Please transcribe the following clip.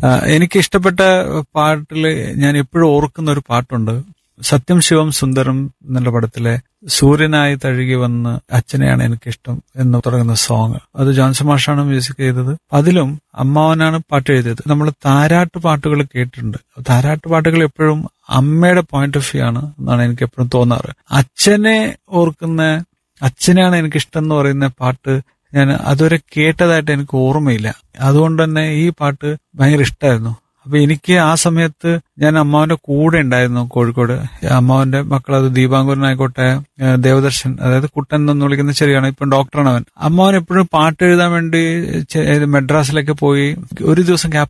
ആ, എനിക്ക് ഇഷ്ടപ്പെട്ട പാട്ടിൽ ഞാൻ എപ്പോഴും ഓർക്കുന്ന ഒരു പാട്ടുണ്ട് സത്യം ശിവം സുന്ദരം എന്നുള്ള പടത്തിലെ സൂര്യനായി തഴുകി വന്ന് അച്ഛനെയാണ് എനിക്കിഷ്ടം എന്ന് തുടങ്ങുന്ന സോങ് അത് ജോൺസൺ മാഷാണ് മ്യൂസിക് ചെയ്തത് അതിലും അമ്മാവനാണ് പാട്ട് എഴുതിയത് നമ്മൾ താരാട്ട് പാട്ടുകൾ കേട്ടിട്ടുണ്ട് താരാട്ട് പാട്ടുകൾ എപ്പോഴും അമ്മയുടെ പോയിന്റ് ഓഫ് വ്യൂ ആണ് എന്നാണ് എനിക്ക് എപ്പോഴും തോന്നാറ് അച്ഛനെ ഓർക്കുന്ന അച്ഛനെയാണ് എനിക്കിഷ്ടം എന്ന് പറയുന്ന പാട്ട് ഞാൻ അതുവരെ കേട്ടതായിട്ട് എനിക്ക് ഓർമ്മയില്ല അതുകൊണ്ട് തന്നെ ഈ പാട്ട് ഭയങ്കര ഇഷ്ടമായിരുന്നു അപ്പൊ എനിക്ക് ആ സമയത്ത് ഞാൻ അമ്മാവന്റെ കൂടെ ഉണ്ടായിരുന്നു കോഴിക്കോട് അമ്മാവന്റെ മക്കൾ അത് ദീപാങ്കുരനായിക്കോട്ടെ ഏഹ് ദേവദർശൻ അതായത് കുട്ടൻ എന്ന് വിളിക്കുന്ന ചെറിയാണ് ഇപ്പം ഡോക്ടറാണ് അവൻ അമ്മാവൻ എപ്പോഴും പാട്ട് എഴുതാൻ വേണ്ടി ചെ- ഏത് മെഡ്രാസിലൊക്കെ പോയി ഒരു ദിവസം ഗ്യാപ്പ്